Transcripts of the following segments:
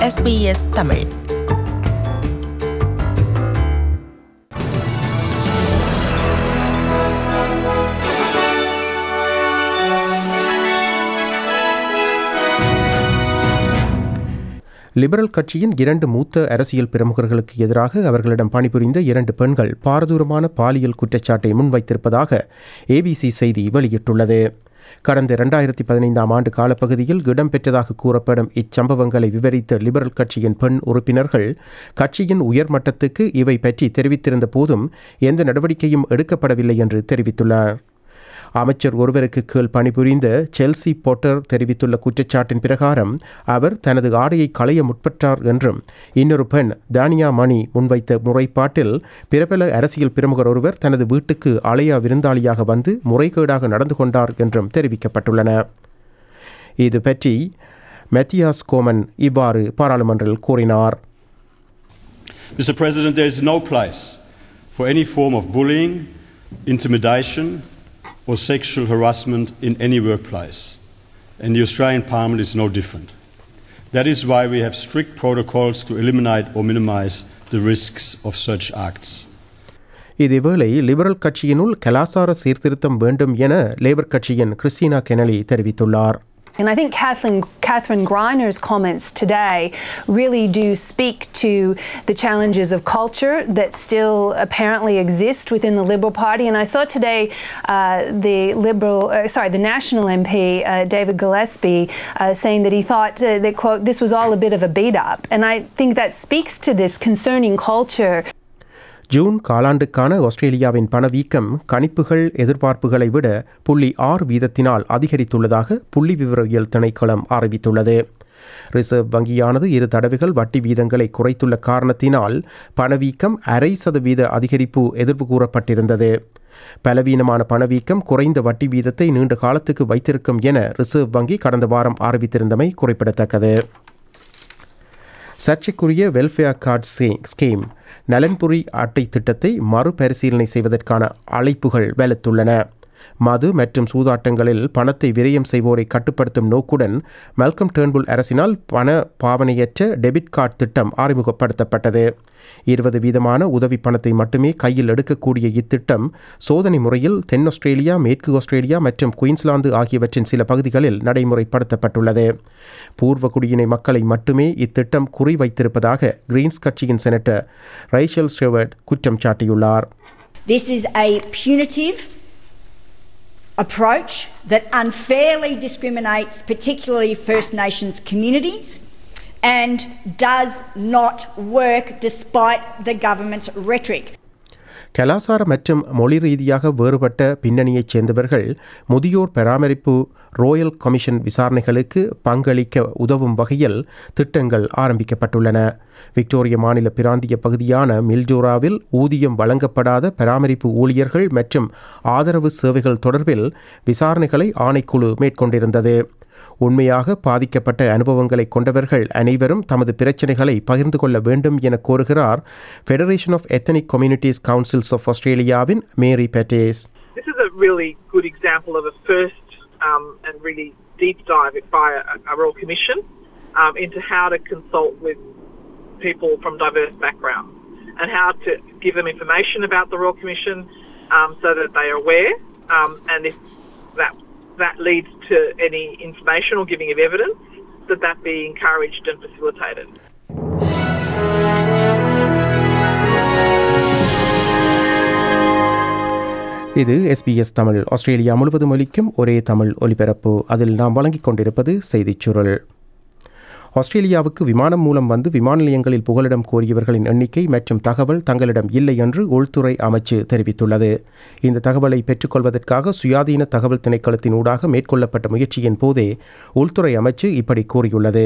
SBS Tamil liberal கட்சியின் இரண்டு மூத்த அரசியல் பிரமுகர்களுக்கு எதிராக அவர்களிடம் பணிபுரிந்த இரண்டு பெண்கள் பாரதூரமான பாலியல் குற்றச்சாட்டை முன்வைத்திருப்பதாக ஏபிசி செய்தி வெளியிட்டுள்ளது கடந்த இரண்டாயிரத்தி பதினைந்தாம் ஆண்டு காலப்பகுதியில் இடம்பெற்றதாக கூறப்படும் இச்சம்பவங்களை விவரித்த லிபரல் கட்சியின் பெண் உறுப்பினர்கள் கட்சியின் உயர்மட்டத்துக்கு இவை பற்றி தெரிவித்திருந்த போதும் எந்த நடவடிக்கையும் எடுக்கப்படவில்லை என்று தெரிவித்துள்ளார் அமைச்சர் ஒருவருக்கு கீழ் பணிபுரிந்த செல்சி போட்டர் தெரிவித்துள்ள குற்றச்சாட்டின் பிரகாரம் அவர் தனது ஆடையை களைய முற்பட்டார் என்றும் இன்னொரு பெண் தானியா மணி முன்வைத்த முறைப்பாட்டில் பிரபல அரசியல் பிரமுகர் ஒருவர் தனது வீட்டுக்கு அலையா விருந்தாளியாக வந்து முறைகேடாக நடந்து கொண்டார் என்றும் தெரிவிக்கப்பட்டுள்ளன இது பற்றி மெத்தியாஸ் கோமன் இவ்வாறு பாராளுமன்றில் கூறினார் Mr. President, there is no place for any form of bullying, intimidation, or sexual harassment in any workplace. And the Australian Parliament is no different. That is why we have strict protocols to eliminate or minimize the risks of such acts. இதேவேளை Liberal கட்சியினுள் கலாசார சீர்திருத்தம் வேண்டும் என Labor கட்சியின் Kristina Keneally தெரிவித்துள்ளார் And I think Kathleen, Catherine Griner's comments today really do speak to the challenges of culture that still apparently exist within the Liberal Party. And I saw today uh, the Liberal, uh, sorry, the National MP, uh, David Gillespie, uh, saying that he thought uh, that, quote, this was all a bit of a beat up. And I think that speaks to this concerning culture. June காலாண்டுக்கான ஆஸ்திரேலியாவின் பணவீக்கம் கணிப்புகள் எதிர்பார்ப்புகளை விட புள்ளி ஆறு வீதத்தினால் அதிகரித்துள்ளதாக புள்ளி விவரவியல் திணைக்களம் அறிவித்துள்ளது ரிசர்வ் வங்கியானது இரு தடவைகள் வட்டி வீதங்களை குறைத்துள்ள காரணத்தினால் பணவீக்கம் அரை சதவீத அதிகரிப்பு எதிர்ப்பு கூறப்பட்டிருந்தது பலவீனமான பணவீக்கம் குறைந்த வட்டி வீதத்தை நீண்ட காலத்துக்கு வைத்திருக்கும் என ரிசர்வ் வங்கி கடந்த வாரம் அறிவித்திருந்தமை குறிப்பிடத்தக்கது சர்ச்சைக்குரிய வெல்ஃபேர் கார்டு ஸ்கீம் நலன்புரி அட்டை திட்டத்தை மறுபரிசீலனை செய்வதற்கான அழைப்புகள் வலுத்துள்ளன மது மற்றும் சூதாட்டங்களில் பணத்தை விரயம் செய்வோரை கட்டுப்படுத்தும் நோக்குடன் மெல்கம் டேர்ன்புல் அரசினால் பண பாவனையற்ற டெபிட் கார்டு திட்டம் அறிமுகப்படுத்தப்பட்டது இருபது வீதமான உதவி பணத்தை மட்டுமே கையில் எடுக்கக்கூடிய இத்திட்டம் சோதனை முறையில் தென் ஆஸ்திரேலியா மேற்கு ஆஸ்திரேலியா மற்றும் குயின்ஸ்லாந்து ஆகியவற்றின் சில பகுதிகளில் நடைமுறைப்படுத்தப்பட்டுள்ளது பூர்வ குடியினை மக்களை மட்டுமே இத்திட்டம் குறிவைத்திருப்பதாக கிரீன்ஸ் கட்சியின் செனட்டர் ரைச்சல் ஸ்டெவர்ட் குற்றம் சாட்டியுள்ளார் This is a punitive approach that unfairly discriminates particularly First Nations communities and does not work despite the government's rhetoric. கலாசார மற்றும் மொழி ரீதியாக வேறுபட்ட பின்னணியைச் சேர்ந்தவர்கள் முதியோர் பராமரிப்பு ரோயல் கமிஷன் விசாரணைகளுக்கு பங்களிக்க உதவும் வகையில் திட்டங்கள் ஆரம்பிக்கப்பட்டுள்ளன விக்டோரிய மாநில பிராந்திய பகுதியான மில்ஜோராவில் ஊதியம் வழங்கப்படாத பராமரிப்பு ஊழியர்கள் மற்றும் ஆதரவு சேவைகள் தொடர்பில் விசாரணைகளை ஆணைக்குழு மேற்கொண்டிருந்தது உண்மையாக பாதிக்கப்பட்ட அனுபவங்களை கொண்டவர்கள் அனைவரும் தமது பிரச்சனைகளை பகிர்ந்து கொள்ள வேண்டும் என கோருகிறார் Federation of Ethnic Communities Councils of ஆஸ்திரேலியாவின் Mary Patetsos This is a really good example of a first um, and really deep dive by a, a Royal Commission um, into how to consult with people from diverse backgrounds and how to give them information about the Royal Commission um, so that they are aware um, and if that that leads to any information or giving of evidence, that that be encouraged and facilitated. இது SBS Tamil Australia முழுவதும் ஒலிக்கும் ஒரே தமிழ் ஒலிபரப்பு அதில் நாம் வழங்கிக் கொண்டிருப்பது செய்திச் சுருள் ஆஸ்திரேலியாவுக்கு விமானம் மூலம் வந்து விமான நிலையங்களில் புகலிடம் கோரியவர்களின் எண்ணிக்கை மற்றும் தகவல் தங்களிடம் இல்லை என்று உள்துறை அமைச்சு தெரிவித்துள்ளது இந்த தகவலை பெற்றுக்கொள்வதற்காக சுயாதீன தகவல் திணைக்களத்தின் ஊடாக மேற்கொள்ளப்பட்ட முயற்சியின் போதே உள்துறை அமைச்சு இப்படி கூறியுள்ளது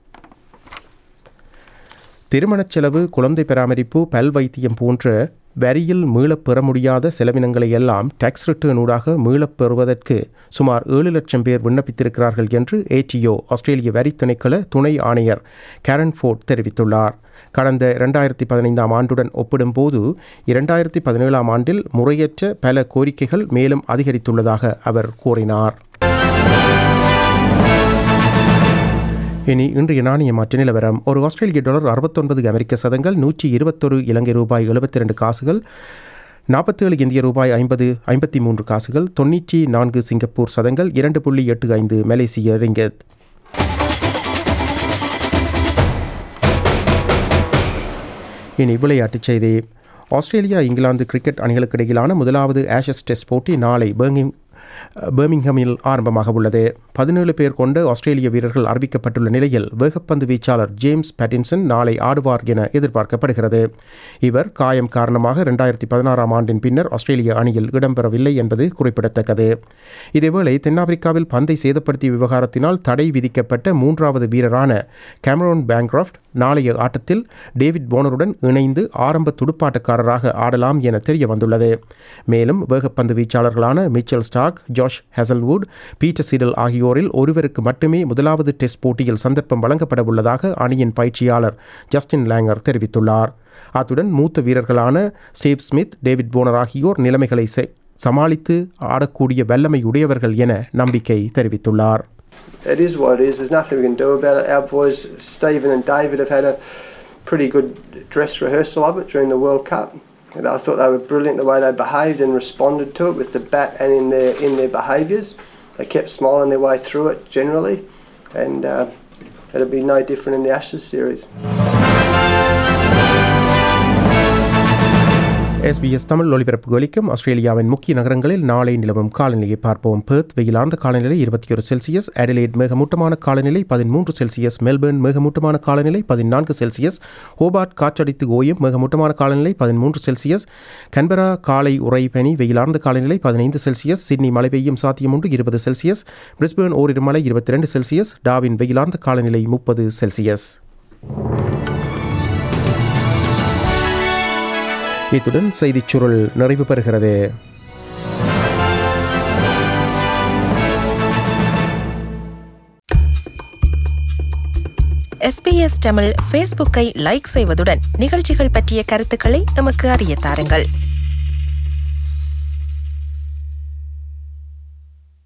திருமணச் செலவு குழந்தை பராமரிப்பு பல் வைத்தியம் போன்ற வரியில் மீளப் பெற முடியாத செலவினங்களை எல்லாம் டாக்ஸ் ரிட்டர்ன் ஊடாக மீளப் பெறுவதற்கு சுமார் ஏழு லட்சம் பேர் விண்ணப்பித்திருக்கிறார்கள் என்று ஏடிஓ ஆஸ்திரேலிய வரி திணைக்கள துணை ஆணையர் கேரன் ஃபோர்ட் தெரிவித்துள்ளார் கடந்த இரண்டாயிரத்தி பதினைந்தாம் ஆண்டுடன் ஒப்பிடும்போது இரண்டாயிரத்தி பதினேழாம் ஆண்டில் முறையற்ற பல கோரிக்கைகள் மேலும் அதிகரித்துள்ளதாக அவர் கூறினார் இனி இன்றைய நாணய மாற்று நிலவரம் ஒரு ஆஸ்திரேலிய டாலர் அறுபத்தொன்பது அமெரிக்க சதங்கள் நூற்றி இருபத்தொரு இலங்கை ரூபாய் எழுபத்தி ரெண்டு காசுகள் நாற்பத்தேழு இந்திய ரூபாய் ஐம்பது ஐம்பத்தி மூன்று காசுகள் தொண்ணூற்றி நான்கு சிங்கப்பூர் சதங்கள் இரண்டு புள்ளி எட்டு ஐந்து மலேசிய ரிங்கத் இனி விளையாட்டுச் செய்தி ஆஸ்திரேலியா இங்கிலாந்து கிரிக்கெட் அணிகளுக்கு இடையிலான முதலாவது ஆஷஸ் டெஸ்ட் போட்டி நாளை பேர்மிங் பேர்மிங்ஹமில் ஆரம்பமாக உள்ளது பதினேழு பேர் கொண்ட ஆஸ்திரேலிய வீரர்கள் அறிவிக்கப்பட்டுள்ள நிலையில் வேகப்பந்து வீச்சாளர் ஜேம்ஸ் பேட்டின்சன் நாளை ஆடுவார் என எதிர்பார்க்கப்படுகிறது இவர் காயம் காரணமாக இரண்டாயிரத்தி பதினாறாம் ஆண்டின் பின்னர் ஆஸ்திரேலிய அணியில் இடம்பெறவில்லை என்பது குறிப்பிடத்தக்கது இதேவேளை தென்னாப்பிரிக்காவில் பந்தை சேதப்படுத்திய விவகாரத்தினால் தடை விதிக்கப்பட்ட மூன்றாவது வீரரான கேமரோன் பேங்க்ராஃப்ட் நாளைய ஆட்டத்தில் டேவிட் போனருடன் இணைந்து ஆரம்ப துடுப்பாட்டக்காரராக ஆடலாம் என தெரிய வந்துள்ளது மேலும் வேகப்பந்து வீச்சாளர்களான Mitchell Starc Josh Hazlewood Peter Siddle ஆகியோரில் ஒருவருக்கு மட்டுமே முதலாவது டெஸ்ட் போட்டியில் சந்தர்ப்பம் வழங்கப்பட உள்ளதாக அணியின் பயிற்சியாளர் ஜஸ்டின் லேங்கர் தெரிவித்துள்ளார் அத்துடன் மூத்த வீரர்களான ஸ்டீவ் ஸ்மித் டேவிட் போனர் ஆகியோர் நிலைமைகளை செ- சமாளித்து ஆடக்கூடிய வல்லமை உடையவர்கள் என நம்பிக்கை தெரிவித்துள்ளார் it is what it is. There's nothing we can do about it. Our boys, Stephen and David, have had a pretty good dress rehearsal of it during the World Cup. And I thought they were brilliant the way they behaved and responded to it with the bat and in their in their behaviours. They kept smiling their way through it generally, and uh, it'll be no different in the Ashes series. SBS Tamil ஒலிபரப்பு ஒலிக்கும் ஆஸ்திரேலியாவின் முக்கிய நகரங்களில் நாளை நிலவும் காலநிலையை பார்ப்போம் Perth வெயிலார்ந்த காலநிலை இருபத்தி ஒரு செல்சியஸ் அடிலைட் மேகமூட்டமான காலநிலை பதிமூன்று செல்சியஸ் மெல்பர்ன் மேகமூட்டமான காலநிலை பதினான்கு செல்சியஸ் ஹோபார்ட் காற்றடித்து ஓயும் மேகமூட்டமான காலநிலை பதிமூன்று செல்சியஸ் கன்பரா காலை உறை பனி வெயிலார்ந்த காலநிலை பதினைந்து செல்சியஸ் சிட்னி மழை பெய்யும் சாத்தியம் உண்டு இருபது செல்சியஸ் பிரிஸ்பேர்ன் ஓரிரு மழை இருபத்தி ரெண்டு செல்சியஸ் டாவின் வெயிலார்ந்த காலநிலை முப்பது செல்சியஸ் இத்துடன் செய்திச் சுருள் நிறைவு பெறுகிறது எஸ்பிஎஸ் தமிழ் ஃபேஸ்புக்கை லைக் செய்வதுடன் நிகழ்ச்சிகள் பற்றிய கருத்துக்களை எமக்கு அறிய தாருங்கள்